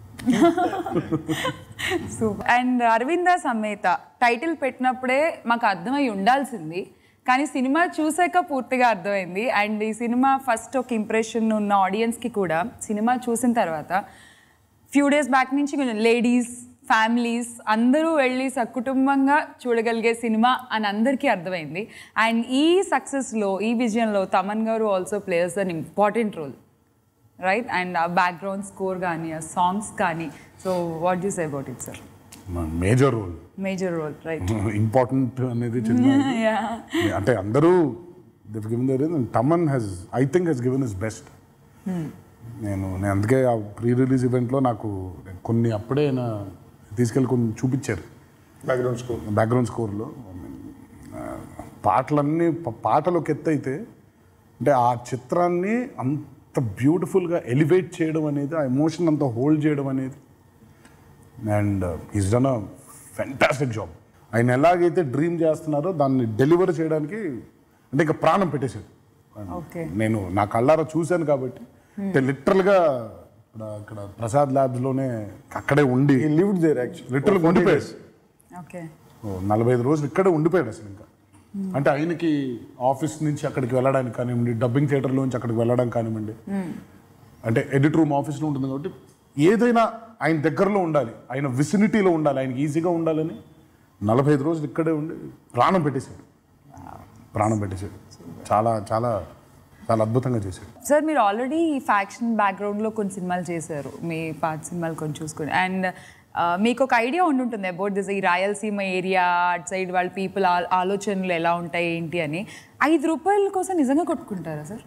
సూపర్ అండ్ అరవింద సమేత టైటిల్ పెట్టినప్పుడే మాకు అర్థమై ఉండాల్సింది కానీ సినిమా చూసాక పూర్తిగా అర్థమైంది అండ్ ఈ సినిమా ఫస్ట్ ఒక ఇంప్రెషన్ ఉన్న ఆడియన్స్కి కూడా సినిమా చూసిన తర్వాత ఫ్యూ డేస్ బ్యాక్ నుంచి కొంచెం లేడీస్ ఫ్యామిలీస్ అందరూ వెళ్ళి సకుటుంబంగా చూడగలిగే సినిమా అని అందరికీ అర్థమైంది అండ్ ఈ సక్సెస్లో ఈ విజయంలో తమన్ గారు also players an important role right and ఆ బ్యాక్గ్రౌండ్ స్కోర్ కానీ ఆ సాంగ్స్ కానీ so what you say about it sir major role major role right important అనేది చిన్న అంటే అందరూ given there Thaman has I think he's given is best నేను నేను అందుకే ఆ ప్రీ రిలీజ్ ఈవెంట్లో నాకు కొన్ని అప్పుడే నా తీసుకెళ్ళి కొన్ని చూపించారు బ్యాక్గ్రౌండ్ స్కోర్ బ్యాక్గ్రౌండ్ స్కోర్లో పాటలన్నీ ప- పాటలు ఒక ఎత్తు అయితే అంటే ఆ చిత్రాన్ని అంత బ్యూటిఫుల్గా ఎలివేట్ చేయడం అనేది ఆ ఎమోషన్ అంతా హోల్డ్ చేయడం అనేది and is done a fantastic job ఆయన ఎలాగైతే డ్రీమ్ చేస్తున్నారో దాన్ని డెలివర్ చేయడానికి అంటే ఇంకా ప్రాణం పెట్టేశాడు ఓకే నేను నా కళ్ళారా చూశాను కాబట్టి అంటే లిటరల్గా ఇక్కడ ఇక్కడ ప్రసాద్ ల్యాబ్స్లోనే అక్కడే ఉండి ఈ లివ్డ్ దేర్ యాక్చువల్లీ లిటరల్గా ఉండిపోయాడు ఓకే ఓ నలభై ఐదు రోజులు ఇక్కడే ఉండిపోయాడు అసలు ఇంకా అంటే ఆయనకి ఆఫీస్ నుంచి అక్కడికి వెళ్ళడానికి కానివ్వండి డబ్బింగ్ థియేటర్లో నుంచి అక్కడికి వెళ్ళడం కానివ్వండి అంటే ఎడిట్ రూమ్ ఆఫీస్లో ఉంటుంది కాబట్టి ఏదైనా ఆయన దగ్గరలో ఉండాలి ఆయన విసినిటీలో ఉండాలి ఆయనకి ఈజీగా ఉండాలని నలభై ఐదు రోజులు ఇక్కడే ఉండి ప్రాణం పెట్టేశాడు ప్రాణం పెట్టేశాడు చాలా చాలా చాలా అద్భుతంగా చేశాడు సార్ మీరు ఆల్రెడీ ఫ్యాక్షన్ బ్యాక్గ్రౌండ్లో కొన్ని సినిమాలు చేశారు మీ పాత సినిమాలు కొన్ని చూసుకుని అండ్ మీకు ఒక ఐడియా ఉండుంటుంది అబౌట్ దిస్ ఈ రాయలసీమ ఏరియా అటు సైడ్ వాళ్ళ పీపుల్ ఆలోచనలు ఎలా ఉంటాయి ఏంటి అని ఐదు రూపాయల కోసం నిజంగా కొట్టుకుంటారా సార్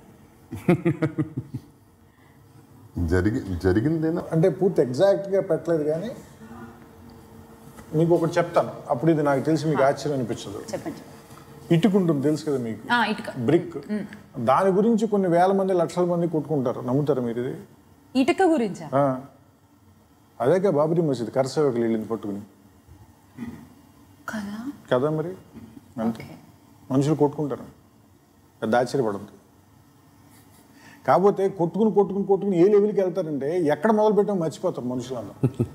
జరిగి జరిగిందేనా అంటే పూర్తి ఎగ్జాక్ట్గా పెట్టలేదు కానీ మీకు ఒకటి చెప్తాను అప్పుడు ఇది నాకు తెలిసి మీకు ఆశ్చర్యం అనిపించదు చెప్పండి ఇటుక ఉంటుంది తెలుసు కదా మీకు ఆ, ఇటుక బ్రిక్ దాని గురించి కొన్ని వేల మంది లక్షల మంది కొట్టుకుంటారు నమ్ముతారా మీరు ఇది ఇటుక గురించా ఆ. అదేగా బాబరీ మసీద్ కరసేవకులు వెళ్ళింది పట్టుకుని కదా కదా మరి అంతే మనుషులు కొట్టుకుంటారు పెద్ద ఆశ్చర్యపడద్దు కాకపోతే కొట్టుకుని కొట్టుకుని కొట్టుకుని ఏ లెవెల్కి వెళ్తారంటే ఎక్కడ మొదలు పెట్టామో మర్చిపోతారు మనుషులందరూ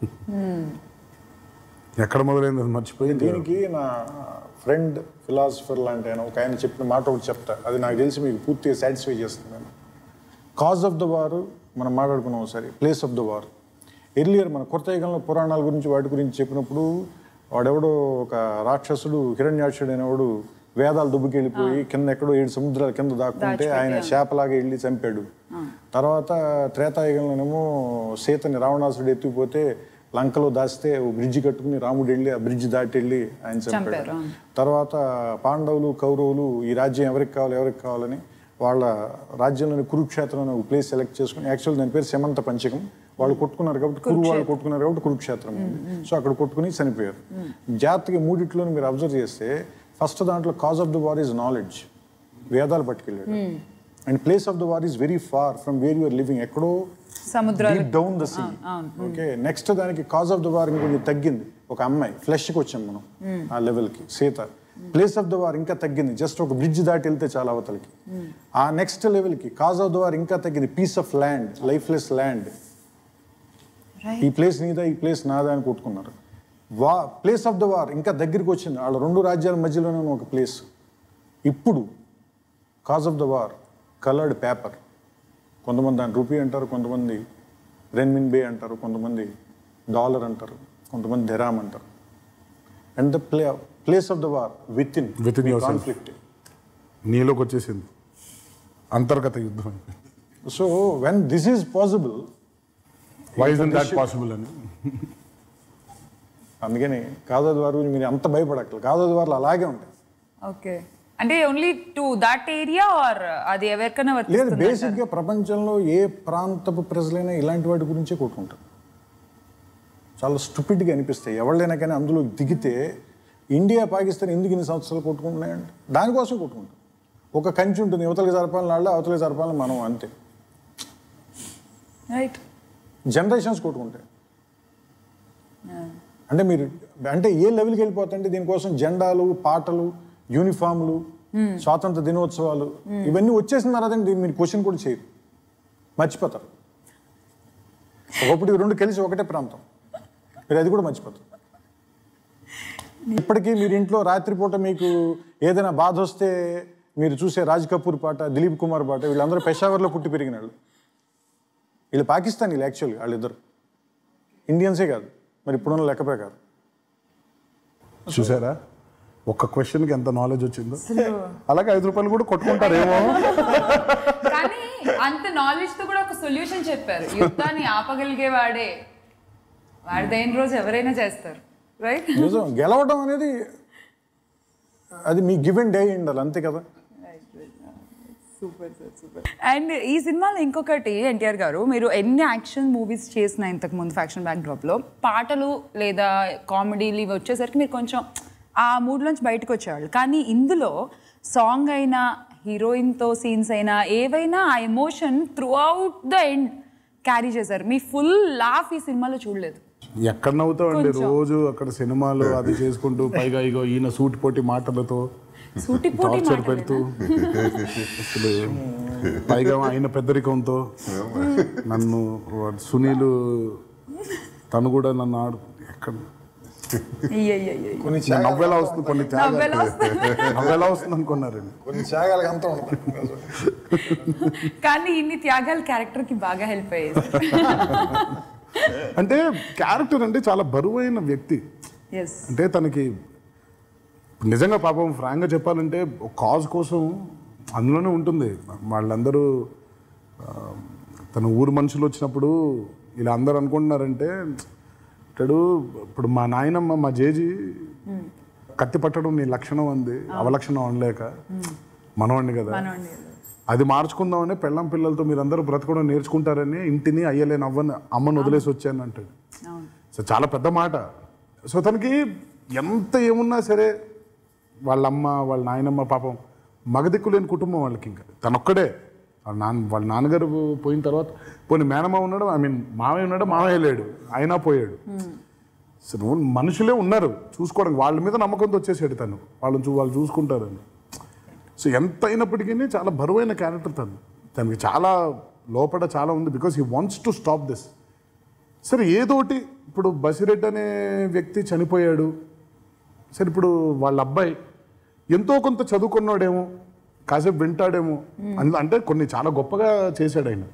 ఎక్కడ మొదలైంది అది మర్చిపోయి దీనికి నా ఫ్రెండ్ ఫిలాసఫర్ లాంటి ఆయన ఒక ఆయన చెప్పిన మాట ఒకటి చెప్తా అది నాకు తెలిసి మీకు పూర్తిగా సాటిస్ఫై చేస్తుంది కాజ్ ఆఫ్ ద వార్ మనం మాట్లాడుకున్నాం ఒకసారి place of the war earlier మన కొత్త యుగంలో పురాణాల గురించి వాటి గురించి చెప్పినప్పుడు వాడెవడో ఒక రాక్షసుడు హిరణ్యాక్షుడు అనేవాడు వేదాలు దుబ్బుకెళ్ళిపోయి కింద ఎక్కడో ఏడు సముద్రాల కింద దాక్కుంటే ఆయన శాపలాగా వెళ్ళి చంపాడు తర్వాత త్రేతాయుగంలోనేమో సీతని రావణాసుడు ఎత్తుకుపోతే లంకలో దాస్తే ఓ బ్రిడ్జి కట్టుకుని రాముడు వెళ్ళి ఆ బ్రిడ్జ్ దాటి వెళ్ళి ఆయన చంపాడు చంపారు, అవును. తర్వాత పాండవులు కౌరవులు ఈ రాజ్యం ఎవరికి కావాలి ఎవరికి కావాలని వాళ్ళ రాజ్యంలోని కురుక్షేత్రం అనే ఒక ప్లేస్ సెలెక్ట్ చేసుకుని యాక్చువల్ దాని పేరు సెమంత పంచకం వాళ్ళు కొట్టుకున్నారు కాబట్టి కురు వాళ్ళు కొట్టుకున్నారు కాబట్టి కురుక్షేత్రం ఉంది. సో అక్కడ కొట్టుకుని చనిపోయారు జాగ్రత్తగా మూడిట్లో మీరు అబ్జర్వ్ చేస్తే ఫస్ట్ దాంట్లో cause of the war is knowledge వేదాలు పట్టుకెళ్ళాడు and place of the war is very far from where you're living ఎక్కడో సముద్రాలు deep down the sea okay next దానికి కాజ్ ఆఫ్ ద వార్ ఇంకొంచెం తగ్గింది ఒక అమ్మాయి ఫ్లెష్కి వచ్చాం మనం ఆ లెవెల్కి Sita place of the war ఇంకా తగ్గింది జస్ట్ ఒక బ్రిడ్జ్ దాటి వెళ్తే చాలా అవతలకి ఆ నెక్స్ట్ లెవెల్కి కాజ్ ఆఫ్ ద వార్ ఇంకా తగ్గింది piece of land lifeless land ఈ ప్లేస్ నీదా ఈ ప్లేస్ నాదా అని కొట్టుకున్నారు వా ప్లేస్ ఆఫ్ ద వార్ ఇంకా దగ్గరికి వచ్చింది వాళ్ళ రెండు రాజ్యాల మధ్యలోనే ఉన్న ఒక ప్లేస్ ఇప్పుడు cause of the war coloured paper కొంతమంది దాని రూపీ అంటారు కొంతమంది రెన్మిన్ బే అంటారు కొంతమంది డాలర్ అంటారు కొంతమంది ధెరామ్ అంటారు and the play place of the war with in Within yourself. Conflict నీలోకి వచ్చేసింది అంతర్గత యుద్ధం so when this is possible why is that possible అని అందుకని కాదోది వారు మీరు అంత భయపడక్కలు కాదోది వారు అలాగే ఉంటాయి ఓకే అంటే only to that area are అది ఎవరికైనా లేదు వర్తిస్తుంది బేసిక్గా ప్రపంచంలో ఏ ప్రాంతపు ప్రజలైనా ఇలాంటి వాటి గురించే కొట్టుకుంటారు చాలా స్టూపిడ్గా అనిపిస్తాయి ఎవరినైనా కానీ అందులో దిగితే ఇండియా పాకిస్తాన్ ఎందుకు ఇన్ని సంవత్సరాలు కొట్టుకుంటున్నాయంటే దానికోసం కొట్టుకుంటాం ఒక కంచి ఉంటుంది యువతలకి జరపాలని వాళ్ళు అవతలకి జరపాలని మనం అంతే రైట్ జనరేషన్స్ కొట్టుకుంటాయి అంటే మీరు అంటే ఏ లెవెల్కి వెళ్ళిపోతుంటే దీనికోసం జెండాలు పాటలు యూనిఫామ్లు స్వాతంత్ర దినోత్సవాలు ఇవన్నీ వచ్చేసిన తర్వాత దీన్ని మీరు క్వశ్చన్ కూడా చేయరు మర్చిపోతారు ఒకప్పుడు ఈ రెండు కలిసి ఒకటే ప్రాంతం మీరు అది కూడా మర్చిపోతారు ఇప్పటికీ మీరు ఇంట్లో రాత్రిపూట మీకు ఏదైనా బాధ వస్తే మీరు చూసే రాజ్ కపూర్ పాట దిలీప్ కుమార్ పాట వీళ్ళందరూ పెషావర్లో పుట్టి పెరిగిన వాళ్ళు వీళ్ళు పాకిస్తానీలు యాక్చువల్గా వాళ్ళిద్దరు ఇండియన్సే కాదు మరి ఇప్పుడున్న లెక్క ప్రకారం చూసారా ఒక్క క్వశ్చన్కి ఎంత నాలెడ్జ్ వచ్చిందో అలాగే ఐదు రూపాయలు కూడా కొట్టుకుంటారేమో కానీ అంత నాలెడ్జ్ తో కూడా ఒక సొల్యూషన్ చెప్పారు యుద్ధాన్ని ఆపగలిగే వాడే వాడిదైన రోజు ఎవరైనా చేస్తారు రైట్ నిజం గెలవడం అనేది అది మీ గివ్ అండ్ డే ఉండాలి అంతే కదా సూపర్ సార్ సూపర్ అండ్ ఈ సినిమాలో ఇంకొకటి ఎన్టీఆర్ గారు మీరు ఎన్ని యాక్షన్ మూవీస్ చేసిన ఇంతకు ముందు ఫ్యాక్షన్ బ్యాక్డ్రాప్లో పాటలు లేదా కామెడీలు ఇవి వచ్చేసరికి మీరు కొంచెం ఆ మూడ్లోంచి బయటకు వచ్చేవాళ్ళు కానీ ఇందులో సాంగ్ అయినా హీరోయిన్తో సీన్స్ అయినా ఏవైనా ఆ emotion throughout the end carry చేశారు మీ ఫుల్ లాఫ్ ఈ సినిమాలో చూడలేదు ఎక్కడ నవ్వుతామండి రోజు అక్కడ సినిమాలు అది చేసుకుంటూ పైగా ఇగో ఈయన సూటి పోటీ మాటలతో సూటిపోటి టార్చర్ పెడుతూ అసలు పైగా ఆయన పెద్దరికంతో నన్ను వాడు సునీలు తను కూడా నన్ను ఆడు ఎక్కడ కొన్ని నేను నవ్వేలా వస్తుంది కొన్ని త్యాగాలు నవ్వెలా వస్తుంది. నవ్వేలా వస్తుంది అనుకున్నారండి కొన్ని త్యాగాలకు అంతా ఉంటుంది కానీ ఇన్ని త్యాగాలు క్యారెక్టర్కి బాగా హెల్ప్ అయ్యేది అంటే క్యారెక్టర్ అంటే చాలా బరువైన వ్యక్తి ఎస్ అంటే తనకి నిజంగా పాపం ఫ్రాంక్గా చెప్పాలంటే ఒక కాజ్ కోసం అందులోనే ఉంటుంది వాళ్ళందరూ ఆ, తన ఊరు మనుషులు వచ్చినప్పుడు ఇలా అందరూ అనుకుంటున్నారంటే ఇతడు ఇప్పుడు మా నాయనమ్మ మా జేజీ కత్తి పట్టడం నీ లక్షణం అంది అవలక్షణం అనలేక మనవాడిని కదా అది మార్చుకుందామని పెళ్ళం పిల్లలతో మీరందరూ బ్రతకడం నేర్చుకుంటారని ఇంటిని అయ్యలేని అవ్వని అమ్మని వదిలేసి వచ్చాను అంటాడు సో చాలా పెద్ద మాట సో తనకి ఎంత ఏమున్నా సరే వాళ్ళ అమ్మ వాళ్ళ నాయనమ్మ పాపం మగదిక్కు లేని కుటుంబం వాళ్ళకి ఇంకా తనొక్కడే వాళ్ళ నాన్న వాళ్ళ నాన్నగారు పోయిన తర్వాత పోనీ మేనమ్మ ఉన్నాడు ఐ మీన్ మామయ్య ఉన్నాడు మామయ్య లేడు అయినా పోయాడు సో నువ్వు మనుషులే ఉన్నారు చూసుకోవడానికి వాళ్ళ మీద నమ్మకంతో వచ్చేసాడు తను వాళ్ళని చూ వాళ్ళు చూసుకుంటారని సో ఎంత అయినప్పటికీ చాలా బరువైన క్యారెక్టర్ తను తనకి చాలా లోపల చాలా ఉంది because he wants to stop this సరే ఏదోటి ఇప్పుడు బసిరెడ్డి అనే వ్యక్తి చనిపోయాడు సరే ఇప్పుడు వాళ్ళ అబ్బాయి ఎంతో కొంత చదువుకున్నాడేమో కాసేపు వింటాడేమో అందు- అంటే కొన్ని చాలా గొప్పగా చేశాడు ఆయన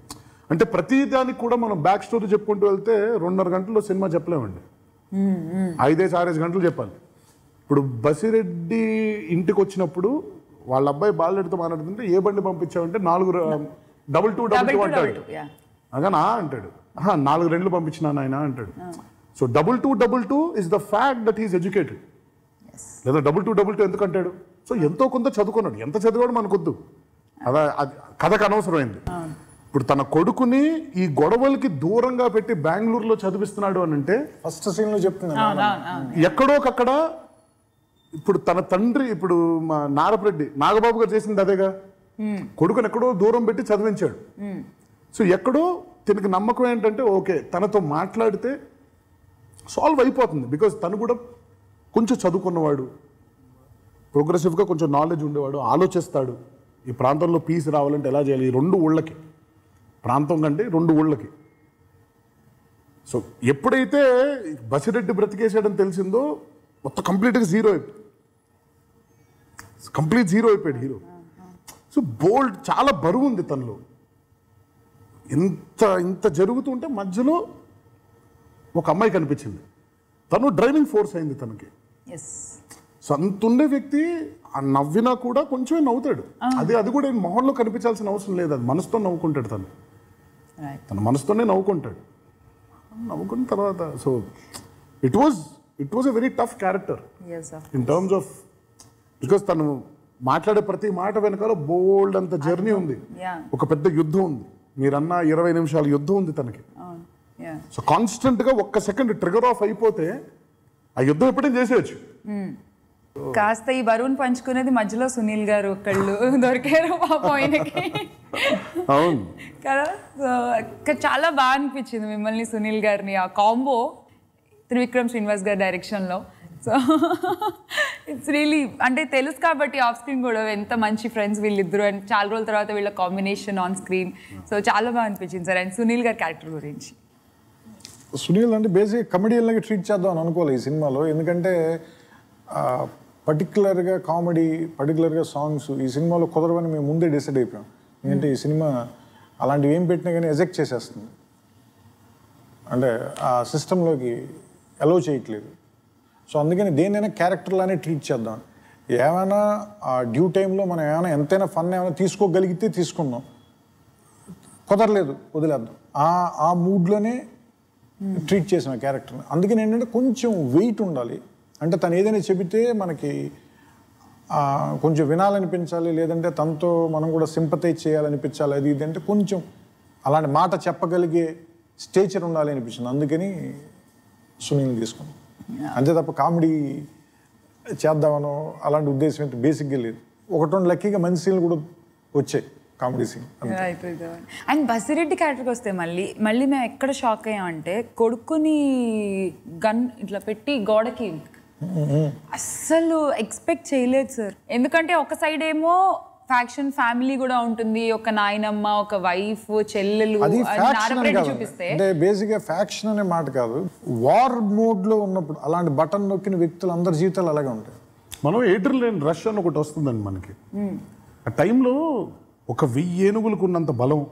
అంటే ప్రతి దానికి కూడా మనం బ్యాక్ స్టోరీ చెప్పుకుంటూ వెళ్తే రెండున్నర గంటల్లో సినిమా చెప్పలేమండి ఐదేసి ఆరేసి గంటలు చెప్పాలి ఇప్పుడు బసిరెడ్డి ఇంటికి వచ్చినప్పుడు వాళ్ళ అబ్బాయి బాలరెడ్డితో మాట్లాడుతుంటే ఏ బండి పంపించావంటే నాలుగు double two double double two two double అంటాడు టూ యా అగానా అంటాడు ఆహా, నాలుగు రెండ్లు పంపించినాను ఆయన అంటాడు so double two double two is the fact that is educated లేదా డబుల్ టూ డబుల్ టూ ఎందుకు అంటాడు సో ఎంతో కొంత చదువుకున్నాడు ఎంత చదివాడు మనకొద్దు అదా అది కథకు అనవసరమైంది ఇప్పుడు తన కొడుకుని ఈ గొడవలకి దూరంగా పెట్టి బెంగళూరులో చదివిస్తున్నాడు అని అంటే ఫస్ట్ సీన్ లో చెప్తున్నాను అవును అవును అవును ఎక్కడోకక్కడ ఇప్పుడు తన తండ్రి ఇప్పుడు మా నారపరెడ్డి నాగబాబు గారు చేసింది అదేగా కొడుకుని ఎక్కడో దూరం పెట్టి చదివించాడు సో ఎక్కడో తనకి నమ్మకం ఏంటంటే ఓకే తనతో మాట్లాడితే సాల్వ్ అయిపోతుంది బికాజ్ తను కూడా కొంచెం చదువుకున్నవాడు ప్రోగ్రెసివ్గా కొంచెం నాలెడ్జ్ ఉండేవాడు ఆలోచిస్తాడు ఈ ప్రాంతంలో పీస్ రావాలంటే ఎలా చేయాలి ఈ రెండు ఊళ్ళకి ప్రాంతం కంటే రెండు ఊళ్ళకి సో ఎప్పుడైతే బసిరెడ్డి బ్రతికేసాడని తెలిసిందో మొత్తం కంప్లీట్గా జీరో అయిపోయింది కంప్లీట్ జీరో అయిపోయాడు హీరో సో బోల్డ్ చాలా బరువు ఉంది తనలో ఇంత ఇంత జరుగుతుంటే మధ్యలో ఒక అమ్మాయి కనిపించింది తను డ్రైవింగ్ ఫోర్స్ అయింది తనకి ఎస్ సో అంత ఉండే వ్యక్తి ఆ నవ్వినా కూడా కొంచెమే నవ్వుతాడు అది అది కూడా మొహంలో కనిపించాల్సిన అవసరం లేదు అది మనసుతో నవ్వుకుంటాడు తను రైట్ తన మనసుతోనే నవ్వుకుంటాడు నవ్వుకున్న తర్వాత so it was it was a very tough character as of in terms of because తను మాట్లాడే ప్రతి మాట వెనకాల బోల్డ్ అంత జర్నీ ఉంది Yeah. ఒక పెద్ద యుద్ధం ఉంది మీరన్న ఇరవై నిమిషాల యుద్ధం ఉంది తనకి అవును యా సో కాన్స్టెంట్ గా ఒక్క సెకండ్ ట్రిగర్ ఆఫ్ అయిపోతే ఆ యుద్ధం ఎప్పుడైనా చేసేయచ్చు కాస్త ఈ బరువును పంచుకునేది మధ్యలో సునీల్ గారు ఒకళ్ళు దొరికారు పాప ఆయనకి అవును కదా సో ఇంకా చాలా బాగా అనిపించింది మిమ్మల్ని సునీల్ గారిని ఆ కాంబో త్రివిక్రమ్ శ్రీనివాస్ గారి డైరెక్షన్లో సో ఇట్స్ రియలీ అంటే తెలుసు కాబట్టి ఆఫ్ స్క్రీన్ కూడా ఎంత మంచి ఫ్రెండ్స్ వీళ్ళిద్దరు అండ్ చాలా రోజుల తర్వాత వీళ్ళ కాంబినేషన్ ఆన్ స్క్రీన్ సో చాలా బాగా అనిపించింది సార్ అండ్ సునీల్ గారి క్యారెక్టర్ గురించి సునీల్ అంటే బేసిక్ కమెడియన్ లాగా ట్రీట్ చేద్దాం అని అనుకోవాలి ఈ సినిమాలో ఎందుకంటే పర్టికులర్గా కామెడీ పర్టికులర్గా సాంగ్స్ ఈ సినిమాలో కుదరవని మేము ముందే డిసైడ్ అయిపోయాం ఎందుకంటే ఈ సినిమా అలాంటివి ఏం పెట్టినా కానీ ఎజెక్ట్ చేసేస్తుంది అంటే ఆ సిస్టంలోకి అలో చేయట్లేదు సో అందుకని దేనైనా క్యారెక్టర్లానే ట్రీట్ చేద్దాం ఏమైనా ఆ డ్యూ టైంలో మనం ఏమైనా ఎంతైనా ఫన్ ఏమైనా తీసుకోగలిగితే తీసుకుందాం కుదరలేదు వదిలేద్దాం ఆ ఆ మూడ్లోనే ట్రీట్ చేసిన క్యారెక్టర్ని అందుకని ఏంటంటే కొంచెం వెయిట్ ఉండాలి అంటే తను ఏదైనా చెబితే మనకి ఆ, కొంచెం వినాలనిపించాలి లేదంటే తనతో మనం కూడా సింపతైజ్ చేయాలనిపించాలి అది ఇది అంటే కొంచెం అలాంటి మాట చెప్పగలిగే స్టేచర్ ఉండాలి అనిపించింది అందుకని సునీల్ తీసుకున్నాం అంతే తప్ప కామెడీ చేద్దామనో అలాంటి ఉద్దేశం అయితే బేసిక్గా లేదు ఒకటి రెండు లక్కీగా మంచి సీన్లు కూడా వచ్చాయి కామెడీ సీన్ అండ్ బసిరెడ్డి క్యారెక్టర్కి వస్తే మళ్ళీ మళ్ళీ మేము ఎక్కడ షాక్ అయ్యామంటే కొడుకుని గన్ ఇట్లా పెట్టి గోడకి అస్సలు ఎక్స్పెక్ట్ చేయలేదు సార్ ఎందుకంటే ఒక సైడ్ ఏమో ఫ్యాక్షన్ ఫ్యామిలీ కూడా ఉంటుంది ఒక నాయనమ్మ ఒక వైఫ్ చెల్లెలు అది అది ఫ్యాక్షన్ అని నారపరెడ్డి కాదు చూపిస్తే అంటే బేసిక్ గా ఫ్యాక్షన్ అనే మాట కాదు వార్ మోడ్ లో ఉన్నప్పుడు అలాంటి బటన్ నొక్కిన వ్యక్తులు అందరి జీవితాలు అలాగే ఉంటాయి మనం ఏటర్ లేని రష్ అని ఒకటి వస్తుందండి మనకి ఆ టైంలో ఒక వెయ్యి ఏనుగులకు ఉన్నంత బలం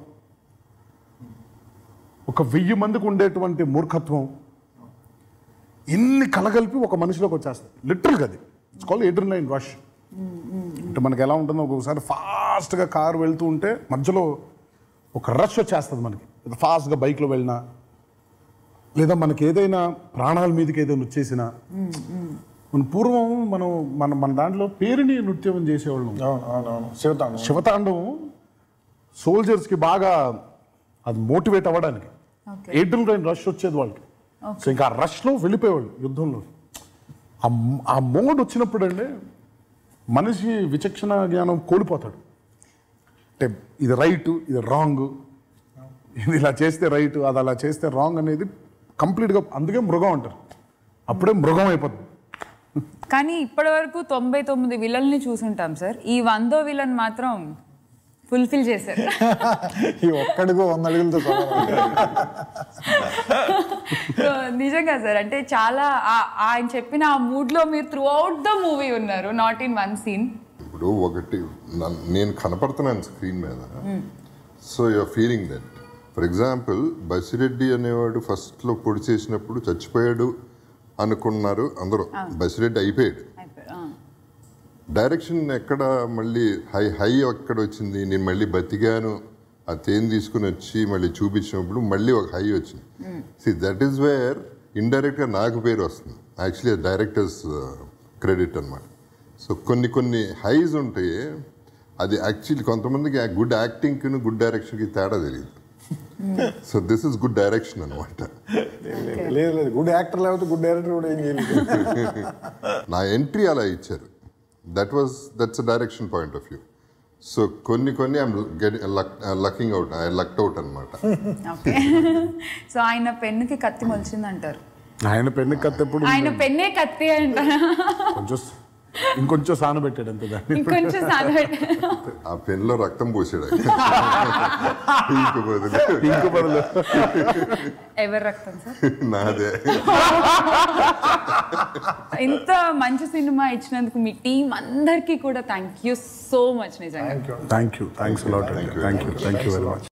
ఒక వెయ్యి మందికి ఉండేటువంటి మూర్ఖత్వం ఇన్ని కలగలిపి ఒక మనిషిలోకి వచ్చేస్తుంది లిటరల్గా అది it's call eater line rush అంటే మనకి ఎలా ఉంటుందో ఒక్కొక్కసారి ఫాస్ట్గా కారు వెళ్తూ ఉంటే మధ్యలో ఒక రష్ వచ్చేస్తుంది మనకి ఫాస్ట్గా బైక్లో వెళ్ళినా లేదా మనకి ఏదైనా ప్రాణాల మీదకి ఏదైనా వచ్చేసినా మన పూర్వం మనం మన మన దాంట్లో పేరుని నృత్యం చేసేవాళ్ళం అవును అవును అవును శివతాండం శివతాండవం సోల్జర్స్కి బాగా అది మోటివేట్ అవ్వడానికి ఎయిటిల్ రైన్ రష్ వచ్చేది వాళ్ళకి సో ఇంకా ఆ రష్లో వెళ్ళిపోయేవాళ్ళు యుద్ధంలో ఆ మ్- ఆ మోడ్ వచ్చినప్పుడు అండి మనిషి విచక్షణ జ్ఞానం కోల్పోతాడు అంటే ఇది రైట్ ఇది రాంగ్ ఇది ఇలా చేస్తే రైట్ అది అలా చేస్తే రాంగ్ అనేది కంప్లీట్గా అందుకే మృగం అంటారు అప్పుడే మృగం అయిపోతుంది కానీ ఇప్పటి వరకు తొంభై తొమ్మిది విలన్ని చూసుంటాం సార్ ఈ వందో విలన్ మాత్రం ఫుల్ఫిల్ చేశారు ఈ ఒక్కడిగో వంద అడుగులతో సమానం. సో నిజంగా సార్ అంటే చాలా ఆ- ఆయన చెప్పిన ఆ మూడ్ లో మీరు త్రూ అవుట్ ద మూవీ ఉన్నారు నాట్ ఇన్ వన్ సీన్ ఇప్పుడు ఒకటి నన్- నేను కనపడుతున్నాను స్క్రీన్ మీద so you're feeling that for example Basireddy అనేవాడు ఫస్ట్లో పొడి చేసినప్పుడు చచ్చిపోయాడు అనుకున్నారు అందరూ బసిరెడ్డి అయిపోయాడు అయిపోయి- ఆ. డైరెక్షన్ ఎక్కడ మళ్ళీ హై హై ఎక్కడ వచ్చింది నేను మళ్ళీ బతికాను ఆ తేన్ తీసుకుని వచ్చి మళ్ళీ చూపించినప్పుడు మళ్ళీ ఒక హై వచ్చింది సి దట్ ఈస్ వేర్ ఇండైరెక్ట్గా నాకు పేరు వస్తుంది యాక్చువల్లీ డైరెక్టర్స్ క్రెడిట్ అన్నమాట సో కొన్ని కొన్ని హైస్ ఉంటాయి అది యాక్చువల్లీ కొంతమందికి గుడ్ యాక్టింగ్కి గుడ్ డైరెక్షన్కి తేడా తెలియదు so this is good direction అనమాట లేదు లేదు గుడ్ యాక్టర్ లేకపోతే గుడ్ డైరెక్టర్ కూడా ఏం చేయలేదు నా ఎంట్రీ అలా ఇచ్చారు that was that's direction point of view so కొన్ని కొన్ని I'm lucking out I lucked out అనమాట ఓకే సో ఆయన పెన్నుకి కత్తి మొలిచింది అంటారు ఆయన పెన్ను కత్తి ఎప్పుడు ఆయన పెన్నే కత్తి అంటారు కొంచెం ఇంకొంచెం సాన పెట్టాడు అంతే దాన్ని ఇంకొంచెం సాగబెట్టి ఆ పెన్లో రక్తం పోసాడు ఆయన. ఇంక బదులు ఇంకో బదులు ఎవరు రక్తం సార్ నాదే ఇంత మంచి సినిమా ఇచ్చినందుకు మీ టీం అందరికీ కూడా థ్యాంక్ యూ సో మచ్ నిజంగా thank you thanks lot thank you thank you very much